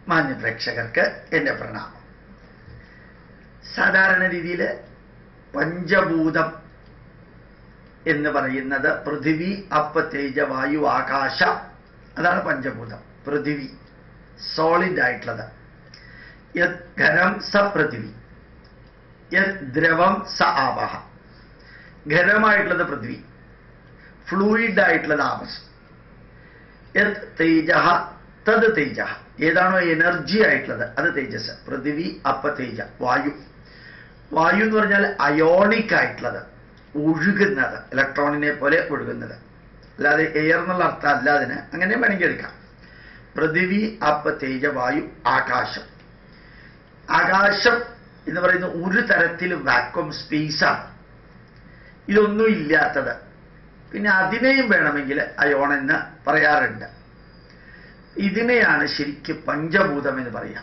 മാന്യ പ്രേക്ഷകർക്ക് എൻ്റെ പ്രണാമം സാധാരണ രീതിയിൽ പഞ്ചഭൂതം എന്ന് പറയുന്നത് പൃഥിവി അപ്പ് തേജ വായു ആകാശ അതാണ് പഞ്ചഭൂതം പൃഥിവി സോളിഡ് ആയിട്ടുള്ളത് യത് ഖരം സ പൃഥിവി യത് ദ്രവം സ ആവഹ ഖരമായിട്ടുള്ളത് പൃഥ്വി ഫ്ലൂയിഡ് ആയിട്ടുള്ളത് ആപസ് യത് തേജ തത് തേജ ഏതാണോ എനർജി ആയിട്ടുള്ളത് അത് തേജസ് പൃഥിവി അപ്പ തേജ വായു വായു എന്ന് പറഞ്ഞാൽ അയോണിക് ആയിട്ടുള്ളത് ഒഴുകുന്നത് ഇലക്ട്രോണിനെ പോലെ ഒഴുകുന്നത് അല്ലാതെ എയർ എന്നുള്ള അർത്ഥം അല്ല അതിന് അങ്ങനെ വേണമെങ്കിൽ എടുക്കാം പൃഥിവി അപ്പ തേജ വായു ആകാശം ആകാശം എന്ന് പറയുന്ന ഒരു തരത്തിൽ വാക്വം സ്പേസാണ് ഇതൊന്നും ഇല്ലാത്തത് പിന്നെ അതിനെയും വേണമെങ്കിൽ അയോൺ എന്ന് പറയാറുണ്ട് ഇതിനെയാണ് ശരിക്കും പഞ്ചഭൂതം എന്ന് പറയാം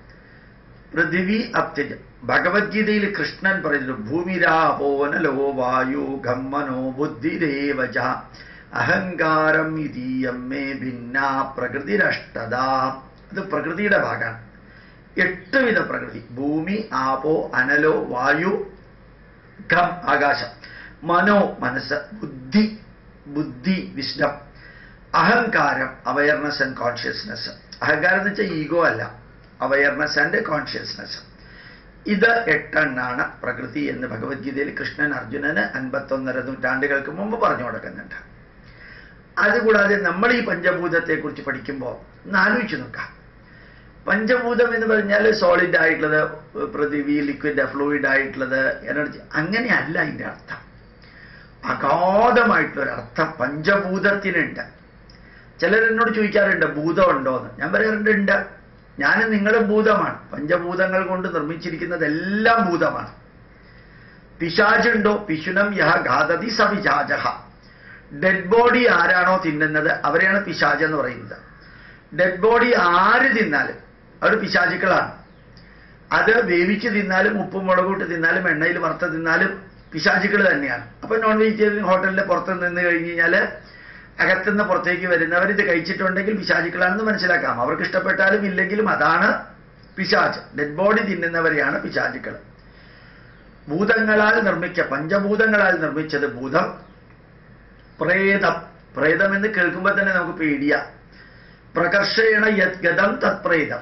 പൃഥിവി അപ്തജ ഭഗവത്ഗീതയിൽ കൃഷ്ണൻ പറയുന്നത് ഭൂമിരാപോനലോ വായു ഖമ്മനോ ബുദ്ധിരേവച അഹങ്കാരം ഇതീയം മേ ഭിന്ന പ്രകൃതിരഷ്ടത അത് പ്രകൃതിയുടെ ഭാഗമാണ് എട്ട് വിധ പ്രകൃതി ഭൂമി ആപോ അനലോ വായു ഖം ആകാശം മനോ മനസ്സ് ബുദ്ധി ബുദ്ധി വിസ്ഡം അഹങ്കാരം അവയർനെസ് ആൻഡ് കോൺഷ്യസ്നെസ് അഹങ്കാരം എന്ന് വെച്ചാൽ ഈഗോ അല്ല അവയർനെസ് ആൻഡ് കോൺഷ്യസ്നെസ് ഇത് എട്ടെണ്ണാണ് പ്രകൃതി എന്ന് ഭഗവത്ഗീതയിൽ കൃഷ്ണൻ അർജുനന് അൻപത്തൊന്നര നൂറ്റാണ്ടുകൾക്ക് മുമ്പ് പറഞ്ഞു കൊടുക്കുന്നുണ്ട് അതുകൂടാതെ നമ്മൾ ഈ പഞ്ചഭൂതത്തെക്കുറിച്ച് പഠിക്കുമ്പോൾ ഒന്ന് ആലോചിച്ച് നോക്കാം പഞ്ചഭൂതം എന്ന് പറഞ്ഞാൽ സോളിഡ് ആയിട്ടുള്ളത് പൃഥിവി ലിക്വിഡ് ഫ്ലൂയിഡ് ആയിട്ടുള്ളത് എനർജി അങ്ങനെയല്ല അതിൻ്റെ അർത്ഥം അഗാധമായിട്ടുള്ളൊരർത്ഥം പഞ്ചഭൂതത്തിനുണ്ട് ചിലർ എന്നോട് ചോദിക്കാറുണ്ട് ഭൂതം ഉണ്ടോ എന്ന് ഞാൻ പറയാറുണ്ട് ഉണ്ട് ഞാനും നിങ്ങളും ഭൂതമാണ് പഞ്ചഭൂതങ്ങൾ കൊണ്ട് നിർമ്മിച്ചിരിക്കുന്നതെല്ലാം ഭൂതമാണ് പിശാചുണ്ടോ പിശുനം യഹ ഘാതതി സ പിശാചഹ ഡെഡ് ബോഡി ആരാണോ തിന്നുന്നത് അവരെയാണ് പിശാച് എന്ന് പറയുന്നത് ഡെഡ് ബോഡി ആര് തിന്നാലും അവർ പിശാചുക്കളാണ് അത് വേവിച്ച് തിന്നാലും ഉപ്പും മുളകൂട്ട് തിന്നാലും എണ്ണയിൽ വറുത്ത് തിന്നാലും പിശാചുക്കൾ തന്നെയാണ് അപ്പൊ നോൺ വെജിറ്റേറിയൻ ഹോട്ടലിന്റെ പുറത്ത് നിന്ന് കഴിഞ്ഞ് കഴിഞ്ഞാല് അകത്തുനിന്ന് പുറത്തേക്ക് വരുന്നവർ ഇത് കഴിച്ചിട്ടുണ്ടെങ്കിൽ പിശാചുക്കളാണെന്ന് മനസ്സിലാക്കാം അവർക്ക് ഇഷ്ടപ്പെട്ടാലും ഇല്ലെങ്കിലും അതാണ് പിശാച് ഡെഡ് ബോഡി തിന്നുന്നവരെയാണ് പിശാചുക്കൾ ഭൂതങ്ങളാൽ നിർമ്മിച്ച പഞ്ചഭൂതങ്ങളാൽ നിർമ്മിച്ചത് ഭൂതം പ്രേതം പ്രേതം എന്ന് കേൾക്കുമ്പോൾ തന്നെ നമുക്ക് പേടിയാ പ്രകർഷേണ യദ്ഗതം തത്പ്രേതം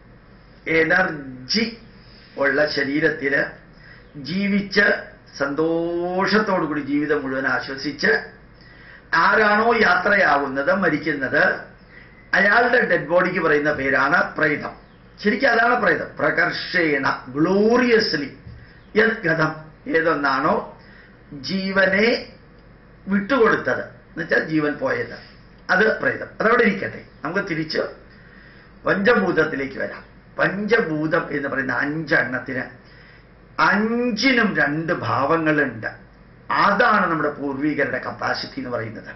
എനർജി ഉള്ള ശരീരത്തിന് ജീവിച്ച് സന്തോഷത്തോടു കൂടി ജീവിതം മുഴുവൻ ആശ്വസിച്ച് ആരാണോ യാത്രയാവുന്നത് മരിക്കുന്നത് അയാളുടെ ഡെഡ് ബോഡിക്ക് പറയുന്ന പേരാണ് പ്രേതം ശരിക്കും അതാണ് പ്രേതം പ്രകർഷേണ ഗ്ലോറിയസ്ലി യദ്ഗതം ഏതൊന്നാണോ ജീവനെ വിട്ടുകൊടുത്തത് എന്നുവെച്ചാൽ ജീവൻ പോയത് അത് പ്രേതം അതവിടെ ഇരിക്കട്ടെ നമുക്ക് തിരിച്ച് പഞ്ചഭൂതത്തിലേക്ക് വരാം പഞ്ചഭൂതം എന്ന് പറയുന്ന അഞ്ചെണ്ണത്തിന് അഞ്ചിനും രണ്ട് ഭാവങ്ങളുണ്ട് അതാണ് നമ്മുടെ പൂർവികരുടെ കപ്പാസിറ്റി എന്ന് പറയുന്നത്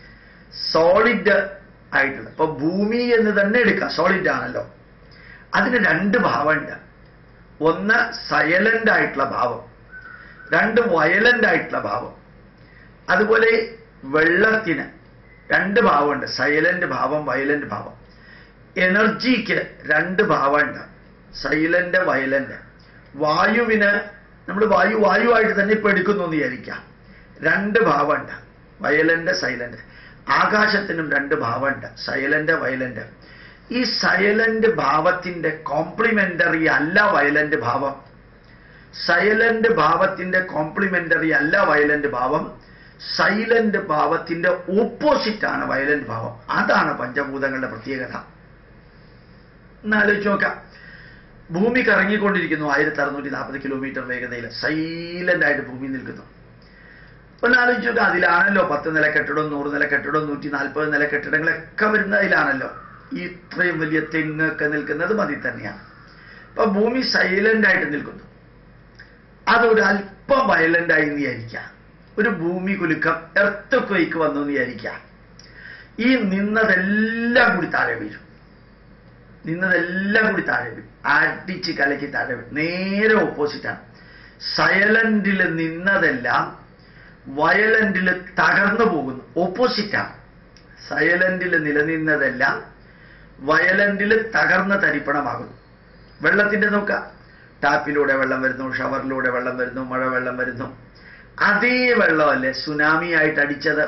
സോളിഡ് ആയിട്ടുള്ള ഇപ്പൊ ഭൂമി എന്ന് തന്നെ എടുക്കാം സോളിഡ് ആണല്ലോ അതിന് രണ്ട് ഭാവമുണ്ട് ഒന്ന് സൈലന്റ് ആയിട്ടുള്ള ഭാവം രണ്ട് വയലന്റ് ആയിട്ടുള്ള ഭാവം അതുപോലെ വെള്ളത്തിന് രണ്ട് ഭാവമുണ്ട് സൈലന്റ് ഭാവം വയലന്റ് ഭാവം എനർജിക്ക് രണ്ട് ഭാവമുണ്ട് സൈലന്റ് വയലന്റ് വായുവിന് നമ്മൾ വായു വായുവായിട്ട് തന്നെ ഇപ്പൊ എടുക്കുന്നു എന്ന് വിചാരിക്കാം രണ്ട് ഭാവമുണ്ട് വയലന്റ് സൈലന്റ് ആകാശത്തിനും രണ്ട് ഭാവമുണ്ട് സൈലന്റ് വയലന്റ് ഈ സൈലന്റ് ഭാവത്തിന്റെ കോംപ്ലിമെന്ററി അല്ല വയലന്റ് ഭാവം സൈലന്റ് ഭാവത്തിന്റെ കോംപ്ലിമെന്ററി അല്ല വയലന്റ് ഭാവം സൈലന്റ് ഭാവത്തിന്റെ ഓപ്പോസിറ്റ് ആണ് വയലന്റ് ഭാവം അതാണ് പഞ്ചഭൂതങ്ങളുടെ പ്രത്യേകത എന്നാലോചിച്ച് നോക്കാം ഭൂമി കറങ്ങിക്കൊണ്ടിരിക്കുന്നു ആയിരത്തി അറുന്നൂറ്റി നാൽപ്പത് കിലോമീറ്റർ വേഗതയിൽ സൈലന്റ് ആയിട്ട് ഭൂമി നിൽക്കുന്നു ഒന്ന് ആലോചിച്ച് നോക്കാം അതിലാണല്ലോ പത്ത് നില കെട്ടിടം നൂറ് നില കെട്ടിടം നൂറ്റി നാൽപ്പത് നില കെട്ടിടങ്ങളൊക്കെ വരുന്ന അതിലാണല്ലോ ഈ ഇത്രയും വലിയ തെങ്ങൊക്കെ നിൽക്കുന്നത് മതി തന്നെയാണ് അപ്പൊ ഭൂമി സൈലന്റ് ആയിട്ട് നിൽക്കുന്നു അതൊരു അല്പം വയലന്റ് ആയി എന്ന് വിചാരിക്കാം ഒരു ഭൂമി കുലുക്കം എർത്ത് ക്വയ്ക്ക് വന്നു എന്ന് വിചാരിക്കാം ഈ നിന്നതെല്ലാം കൂടി താഴെ വീഴും നിന്നതെല്ലാം കൂടി താഴെ വീഴും അടിച്ച് കലക്കി താഴെ വീഴും നേരെ ഓപ്പോസിറ്റാണ് സൈലന്റിൽ നിന്നതെല്ലാം വയലന്റിൽ തകർന്നു പോകുന്നു ഓപ്പോസിറ്റാണ് സൈലന്റിൽ നിലനിന്നതെല്ലാം വയലന്റിൽ തകർന്ന തരിപ്പണമാകുന്നു വെള്ളത്തിന്റെ നോക്ക ടാപ്പിലൂടെ വെള്ളം വരുന്നു ഷവറിലൂടെ വെള്ളം വരുന്നു മഴ വെള്ളം വരുന്നു അതേ വെള്ളമല്ലേ സുനാമി ആയിട്ട് അടിച്ചത്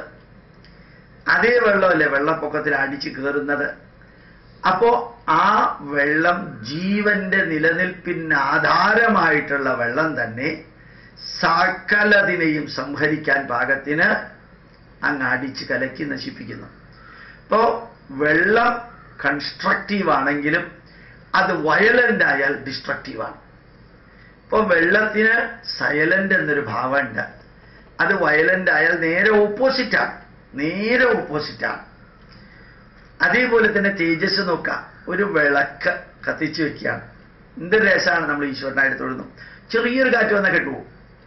അതേ വെള്ളമല്ലേ വെള്ളപ്പൊക്കത്തിൽ അടിച്ചു കയറുന്നത് അപ്പോ ആ വെള്ളം ജീവന്റെ നിലനിൽപ്പിന് ആധാരമായിട്ടുള്ള വെള്ളം തന്നെ സകലതിനെയും സംഹരിക്കാൻ പാകത്തിന് അങ്ങ് അടിച്ച് കലക്കി നശിപ്പിക്കുന്നു ഇപ്പോ വെള്ളം കൺസ്ട്രക്റ്റീവ് ആണെങ്കിലും അത് വയലന്റ് ആയാൽ ഡിസ്ട്രക്റ്റീവ് ആണ് ഇപ്പൊ വെള്ളത്തിന് സൈലന്റ് എന്നൊരു ഭാവമുണ്ട് അത് വയലന്റ് ആയാൽ നേരെ ഓപ്പോസിറ്റാണ് നേരെ ഓപ്പോസിറ്റാണ് അതേപോലെ തന്നെ തേജസ് നോക്കാം ഒരു വിളക്ക് കത്തിച്ചു വെക്കുകയാണ് എന്ത് രസമാണ് നമ്മൾ ഈശ്വരനായിട്ട് തൊഴുന്നു ചെറിയൊരു കാറ്റ് വന്നാൽ കെട്ടുപോകും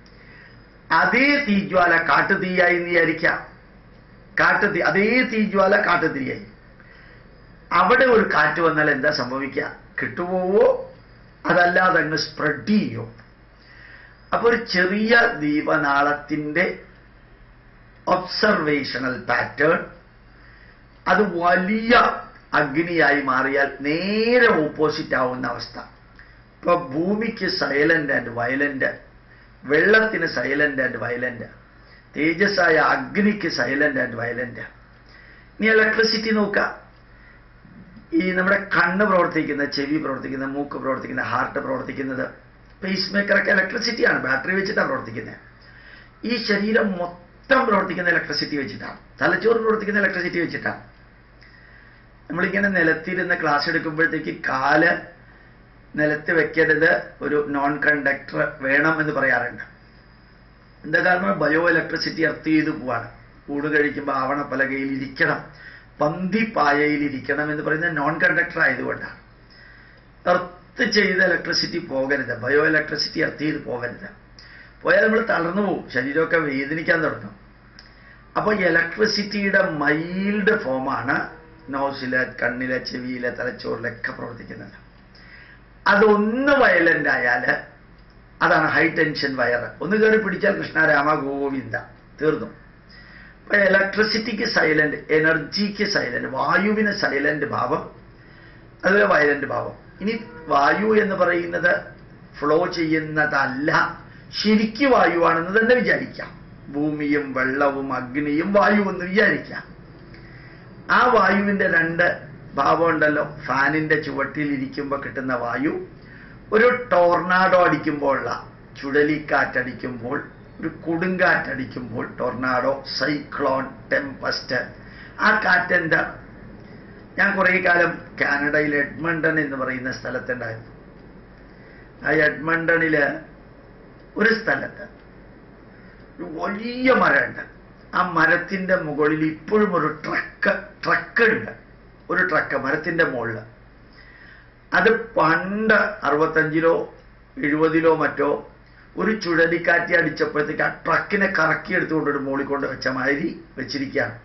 അതേ തീജ്വാല കാട്ടുതീയായി എന്ന് വിചാരിക്കാം കാട്ടുതീ അതേ തീജ്വാല കാട്ടുതീയായി അവിടെ ഒരു കാറ്റ് വന്നാൽ എന്താ സംഭവിക്കുക കിട്ടുപോവോ അതല്ലാതെ അങ്ങ് സ്പ്രെഡ് ചെയ്യോ അപ്പൊ ഒരു ചെറിയ ദീപനാളത്തിന്റെ ഒബ്സർവേഷണൽ പാറ്റേൺ അത് വലിയ അഗ്നിയായി മാറിയാൽ നേരെ ഓപ്പോസിറ്റ് ആവുന്ന അവസ്ഥ ഇപ്പൊ ഭൂമിക്ക് സൈലന്റ് ആൻഡ് വയലന്റ് വെള്ളത്തിന് സൈലന്റ് ആൻഡ് വയലന്റ് തേജസ്സായ അഗ്നിക്ക് സൈലന്റ് ആൻഡ് വയലന്റ് ഇനി ഇലക്ട്രിസിറ്റി നോക്കാം ഈ നമ്മുടെ കണ്ണ് പ്രവർത്തിക്കുന്ന ചെവി പ്രവർത്തിക്കുന്ന മൂക്ക് പ്രവർത്തിക്കുന്ന ഹാർട്ട് പ്രവർത്തിക്കുന്നത് പേസ് മേക്കറൊക്കെ ഇലക്ട്രിസിറ്റിയാണ് ബാറ്ററി വെച്ചിട്ടാണ് പ്രവർത്തിക്കുന്നത് ഈ ശരീരം മൊത്തം പ്രവർത്തിക്കുന്ന ഇലക്ട്രിസിറ്റി വെച്ചിട്ടാണ് തലച്ചോറ് പ്രവർത്തിക്കുന്ന ഇലക്ട്രിസിറ്റി വെച്ചിട്ടാണ് നമ്മളിങ്ങനെ നിലത്തിരുന്ന് ക്ലാസ് എടുക്കുമ്പോഴത്തേക്ക് കാല് നിലത്ത് വെക്കരുത് ഒരു നോൺ കണ്ടക്ടർ വേണം എന്ന് പറയാറുണ്ട് എന്താ കാരണം ബയോ ഇലക്ട്രിസിറ്റി എർത്ത് ചെയ്ത് പോവാണ് ഊട് കഴിക്കുമ്പോൾ ആവണ പലകയിൽ ഇരിക്കണം പന്തിപ്പായയിൽ ഇരിക്കണം എന്ന് പറയുന്നത് നോൺ കണ്ടക്ടർ ആയതുകൊണ്ടാണ് എർത്ത് ചെയ്ത ഇലക്ട്രിസിറ്റി പോകരുത് ബയോ ഇലക്ട്രിസിറ്റി എർത്ത് ചെയ്ത് പോകരുത് പോയാൽ നമ്മൾ തളർന്നു പോകും ശരീരമൊക്കെ വേദനിക്കാൻ തുടങ്ങും അപ്പോൾ ഇലക്ട്രിസിറ്റിയുടെ മൈൽഡ് ഫോമാണ് നോസില് കണ്ണിലെ ചെവിയിലെ തലച്ചോറിലൊക്കെ പ്രവർത്തിക്കുന്നത് അതൊന്ന് വയലന്റ് ആയാൽ അതാണ് ഹൈ ടെൻഷൻ വയർ ഒന്ന് കയറി പിടിച്ചാൽ കൃഷ്ണരാമ ഗോവിന്ദ തീർന്നു അപ്പൊ ഇലക്ട്രിസിറ്റിക്ക് സൈലന്റ് എനർജിക്ക് സൈലന്റ് വായുവിന് സൈലന്റ് ഭാവം അതുപോലെ വയലന്റ് ഭാവം ഇനി വായു എന്ന് പറയുന്നത് ഫ്ലോ ചെയ്യുന്നതല്ല ശരിക്ക് വായുവാണെന്ന് തന്നെ വിചാരിക്കാം ഭൂമിയും വെള്ളവും അഗ്നിയും വായു എന്ന് വിചാരിക്കാം ആ വായുവിന്റെ രണ്ട് ഭാവം ഉണ്ടല്ലോ ഫാനിന്റെ ചുവട്ടിൽ ഇരിക്കുമ്പോൾ കിട്ടുന്ന വായു ഒരു ടോർണാഡോ അടിക്കുമ്പോഴുള്ള ചുഴലിക്കാറ്റടിക്കുമ്പോൾ ഒരു കൊടുങ്കാറ്റടിക്കുമ്പോൾ ടൊർണാഡോ സൈക്ലോൺ ടെമ്പസ്റ്റ് ആ കാറ്റ് എന്താ ഞാൻ കുറേ കാലം കാനഡയിൽ എഡ്മണ്ടൺ എന്ന് പറയുന്ന സ്ഥലത്തുണ്ടായിരുന്നു ആ എഡ്മണ്ടണില് ഒരു സ്ഥലത്ത് ഒരു വലിയ മരമുണ്ട് ആ മരത്തിന്റെ മുകളിൽ ഇപ്പോഴും ഒരു ട്രക്ക് ട്രക്ക് ഉണ്ട് ഒരു ട്രക്ക് മരത്തിന്റെ മുകളിൽ അത് പണ്ട് അറുപത്തഞ്ചിലോ എഴുപതിലോ മറ്റോ ഒരു ചുഴലിക്കാറ്റ് അടിച്ചപ്പോഴത്തേക്ക് ആ ട്രക്കിനെ കറക്കി എടുത്തുകൊണ്ടൊരു മോളിൽ കൊണ്ട് വെച്ച മാതിരി വെച്ചിരിക്കുകയാണ്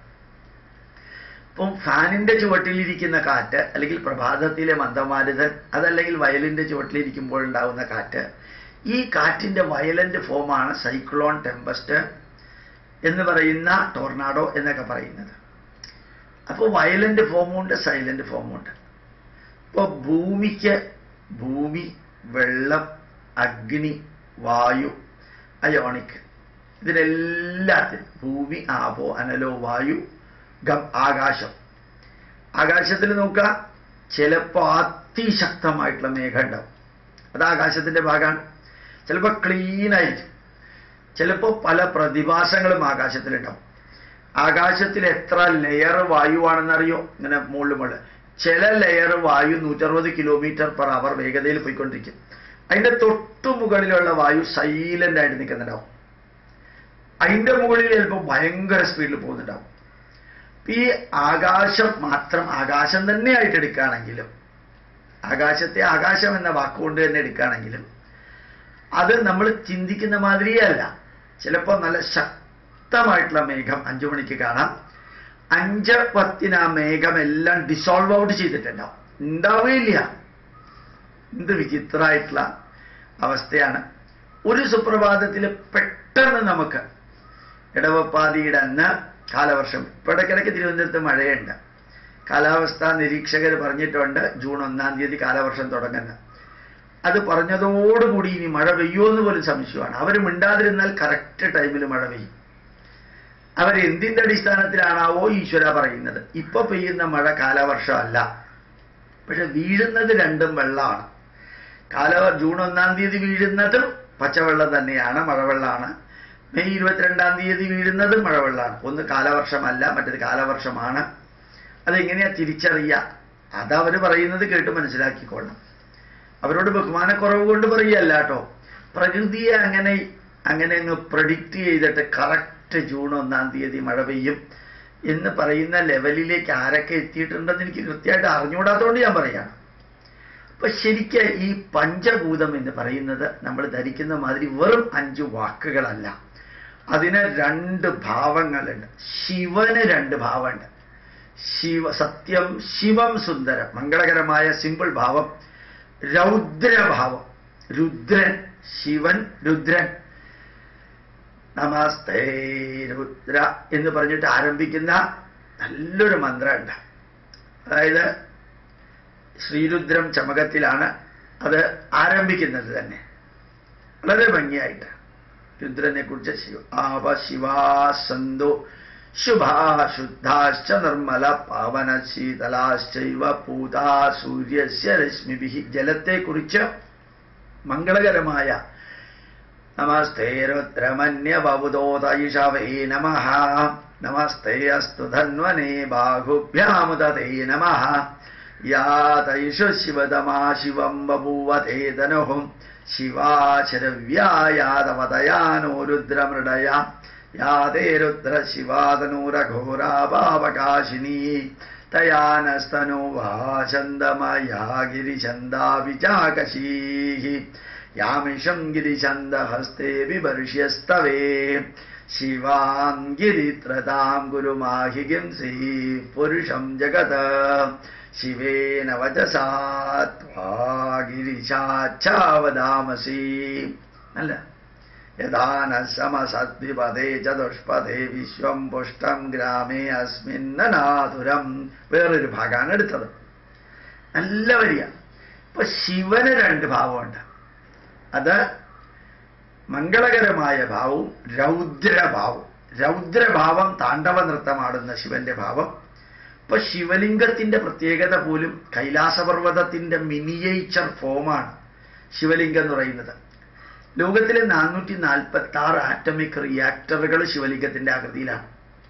അപ്പം ഫാനിന്റെ ചുവട്ടിലിരിക്കുന്ന കാറ്റ് അല്ലെങ്കിൽ പ്രഭാതത്തിലെ മന്ദമാരുതൻ അതല്ലെങ്കിൽ വയലിന്റെ ചുവട്ടിലിരിക്കുമ്പോൾ ഉണ്ടാകുന്ന കാറ്റ് ഈ കാറ്റിന്റെ വയലന്റ് ഫോമാണ് സൈക്ലോൺ ടെമ്പസ്റ്റ് എന്ന് പറയുന്ന ടോർണാഡോ എന്നൊക്കെ പറയുന്നത് അപ്പോൾ വയലന്റ് ഫോമുണ്ട് സൈലന്റ് ഫോമുണ്ട് ഇപ്പോൾ ഭൂമിക്ക് ഭൂമി വെള്ളം അഗ്നി വായു അയോണിക് ഇതിനെല്ലാത്തിനും ഭൂമി ആപോ അനലോ വായു ഗം ആകാശം ആകാശത്തിൽ നോക്കുക ചിലപ്പോൾ അതിശക്തമായിട്ടുള്ള മേഘം ഉണ്ടാവും അത് ആകാശത്തിന്റെ ഭാഗമാണ് ചിലപ്പോൾ ക്ലീൻ ആയിരിക്കും ചിലപ്പോൾ പല പ്രതിഭാസങ്ങളും ആകാശത്തിലുണ്ടാവും ആകാശത്തിൽ എത്ര ലെയർ വായുവാണെന്നറിയോ ഇങ്ങനെ മുകളിൽ മുകളിൽ ചില ലെയർ വായു നൂറ്ററുപത് കിലോമീറ്റർ പെർ അവർ വേഗതയിൽ പോയിക്കൊണ്ടിരിക്കും അതിന്റെ തൊട്ടു മുകളിലുള്ള വായു സൈലന്റ് ആയിട്ട് നിൽക്കുന്നുണ്ടാവും അതിന്റെ മുകളിൽ ചിലപ്പോൾ ഭയങ്കര സ്പീഡിൽ പോകുന്നുണ്ടാവും ഈ ആകാശം മാത്രം ആകാശം തന്നെ ആയിട്ട് എടുക്കുകയാണെങ്കിലും ആകാശത്തെ ആകാശം എന്ന വാക്കുകൊണ്ട് തന്നെ എടുക്കുകയാണെങ്കിലും അത് നമ്മൾ ചിന്തിക്കുന്ന മാതിരിയല്ല ചിലപ്പോൾ നല്ല ശക്തമായിട്ടുള്ള മേഘം അഞ്ചു മണിക്ക് കാണാം അഞ്ച് പത്തിന് ആ മേഘം എല്ലാം ഡിസോൾവ് ഔട്ട് ചെയ്തിട്ടുണ്ടാവും ഉണ്ടാവുകയില്ല എന്ത് വിചിത്രമായിട്ടുള്ള അവസ്ഥയാണ് ഒരു സുപ്രഭാതത്തിൽ പെട്ടെന്ന് നമുക്ക് ഇടവപ്പാതിയുടെ അന്ന് കാലവർഷം ഇപ്പൊ ഇടയ്ക്കിടയ്ക്ക് തിരുവനന്തപുരത്ത് മഴയുണ്ട് കാലാവസ്ഥാ നിരീക്ഷകർ പറഞ്ഞിട്ടുണ്ട് ജൂൺ ഒന്നാം തീയതി കാലവർഷം തുടങ്ങുന്നത് അത് പറഞ്ഞതോടുകൂടി ഇനി മഴ പെയ്യുമെന്ന് പോലും സംശയമാണ് അവർ മിണ്ടാതിരുന്നാൽ കറക്റ്റ് ടൈമിൽ മഴ പെയ്യും അവർ എന്തിന്റെ അടിസ്ഥാനത്തിലാണാവോ ഈശ്വര പറയുന്നത് ഇപ്പൊ പെയ്യുന്ന മഴ കാലവർഷമല്ല പക്ഷെ വീഴുന്നത് രണ്ടും വെള്ളമാണ് കാല ജൂൺ ഒന്നാം തീയതി വീഴുന്നതും പച്ചവെള്ളം തന്നെയാണ് മഴവെള്ളമാണ് മെയ് ഇരുപത്തിരണ്ടാം തീയതി വീഴുന്നതും മഴവെള്ളമാണ് ഒന്ന് കാലവർഷമല്ല മറ്റേത് കാലവർഷമാണ് അതെങ്ങനെയാ തിരിച്ചറിയുക അതവർ പറയുന്നത് കേട്ട് മനസ്സിലാക്കിക്കൊള്ളണം അവരോട് ബഹുമാനക്കുറവ് കൊണ്ട് പറയുകയല്ല കേട്ടോ പ്രകൃതിയെ അങ്ങനെ അങ്ങനെ അങ്ങ് പ്രഡിക്റ്റ് ചെയ്തിട്ട് കറക്റ്റ് ജൂൺ ഒന്നാം തീയതി മഴ പെയ്യും എന്ന് പറയുന്ന ലെവലിലേക്ക് ആരൊക്കെ എത്തിയിട്ടുണ്ടെന്ന് എനിക്ക് കൃത്യമായിട്ട് അറിഞ്ഞുകൂടാത്തതുകൊണ്ട് ഞാൻ പറയാണ് അപ്പൊ ശരിക്ക് ഈ പഞ്ചഭൂതം എന്ന് പറയുന്നത് നമ്മൾ ധരിക്കുന്ന മാതിരി വെറും അഞ്ച് വാക്കുകളല്ല അതിന് രണ്ട് ഭാവങ്ങളുണ്ട് ശിവന് രണ്ട് ഭാവമുണ്ട് ശിവ സത്യം ശിവം സുന്ദരം മംഗളകരമായ സിമ്പിൾ ഭാവം രൗദ്രഭാവം രുദ്രൻ ശിവൻ രുദ്രൻ നമസ്തേ രുദ്ര എന്ന് പറഞ്ഞിട്ട് ആരംഭിക്കുന്ന നല്ലൊരു മന്ത്രമുണ്ട് അതായത് ശ്രീരുദ്രം ചമകത്തിലാണ് അത് ആരംഭിക്കുന്നത് തന്നെ വളരെ ഭംഗിയായിട്ട് രുദ്രനെ കുറിച്ച് ശിവ ആവ ശിവാ സന്തോ ശുഭാ ശുദ്ധാശ്ച നിർമ്മല പാവന ശീതലാശ്ചൈവ പൂതാ സൂര്യസ്യ രശ്മിഭി ജലത്തെക്കുറിച്ച് മംഗളകരമായ നമസ്തേ രുദ്രമന്യബുധോതയിഷവേ നമ നമസ്തേ അസ്തു ധന്വനേ ബാഹുഭ്യാമുദതേ നമ യാതൈഷു ശിവതമാ ശിവം ബഭൂവതേ ധനുഹും ശിവാശരവ്യായാതവതയാനോ രുദ്രമൃഡയ യാതേ രുദ്ര ശിവാതനൂരഘോരാപാവകാശിനീ തയാനസ്തനോ വാചന്ദമയാ ഗിരിചന്ദാവിചാകശീः യാമിഷം ഗിരിചന്ദഹസ്തേ വിവർഷ്യസ്തവേ ശിവാം ഗിരിത്രതാം ഗുരുമാഹി ഗിംസി പുരുഷം ജഗത് ശിവേന വചസാ ത്വാ ഗിരിശാച്ഛാവദാമസി അല്ല യഥാന സമസദ്വിപദേ ചതുഷ്പദേ വിശ്വം പുഷ്ടം ഗ്രാമേ അസ്മിന്നനാതുരം വേറൊരു ഭാഗമാണ് എടുത്തത് നല്ല വരിക ഇപ്പൊ ശിവന് രണ്ട് ഭാവമുണ്ട് അത് മംഗളകരമായ ഭാവവും രൗദ്രഭാവവും രൗദ്രഭാവം താണ്ഡവ നൃത്തമാടുന്ന ശിവന്റെ ഭാവം ഇപ്പൊ ശിവലിംഗത്തിന്റെ പ്രത്യേകത പോലും കൈലാസപർവ്വതത്തിന്റെ മിനിയേച്ചർ ഫോമാണ് ശിവലിംഗം എന്ന് പറയുന്നത് ലോകത്തിലെ നാനൂറ്റി നാൽപ്പത്തി ആറ് ആറ്റമിക് റിയാക്ടറുകൾ ശിവലിംഗത്തിന്റെ ആകൃതിയിലാണ്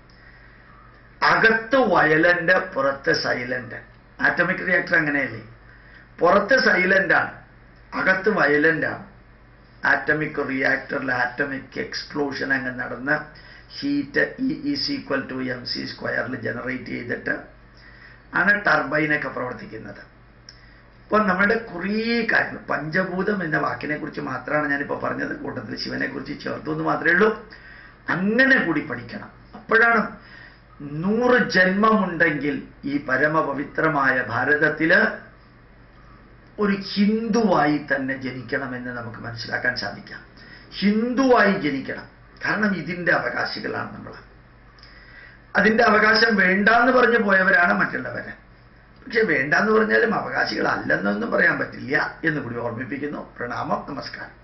അകത്ത് വയലന്റ് പുറത്ത് സൈലന്റ് ആറ്റമിക് റിയാക്ടർ അങ്ങനെയല്ലേ പുറത്ത് സൈലന്റ് ആണ് അകത്ത് വയലന്റ് ആണ് ആറ്റമിക് റിയാക്ടറിൽ ആറ്റമിക് എക്സ്പ്ലോഷൻ അങ്ങ് നടന്ന് heat E is equal to M C സ്ക്വയറിൽ ജനറേറ്റ് ചെയ്തിട്ട് ആണ് ടർബൈനൊക്കെ പ്രവർത്തിക്കുന്നത് അപ്പോൾ നമ്മുടെ കുറേ കാര്യങ്ങൾ പഞ്ചഭൂതം എന്ന വാക്കിനെ കുറിച്ച് മാത്രമാണ് ഞാനിപ്പോൾ പറഞ്ഞത് കൂട്ടത്തിൽ ശിവനെ കുറിച്ച് ചേർത്തു എന്ന് മാത്രമേ ഉള്ളൂ അങ്ങനെ കൂടി പഠിക്കണം അപ്പോഴാണ് നൂറ് ജന്മമുണ്ടെങ്കിൽ ഈ പരമപവിത്രമായ ഭാരതത്തില് ഒരു ഹിന്ദുവായി തന്നെ ജനിക്കണമെന്ന് നമുക്ക് മനസ്സിലാക്കാൻ സാധിക്കാം ഹിന്ദുവായി ജനിക്കണം കാരണം ഇതിന്റെ അവകാശികളാണ് നമ്മൾ അതിന്റെ അവകാശം വേണ്ടാന്ന് പറഞ്ഞു പോയവരാണ് മറ്റുള്ളവര് പക്ഷെ വേണ്ടാന്ന് പറഞ്ഞാലും അവകാശികളല്ലെന്നൊന്നും പറയാൻ പറ്റില്ല എന്ന് കൂടി ഓർമ്മിപ്പിക്കുന്നു പ്രണാമം നമസ്കാരം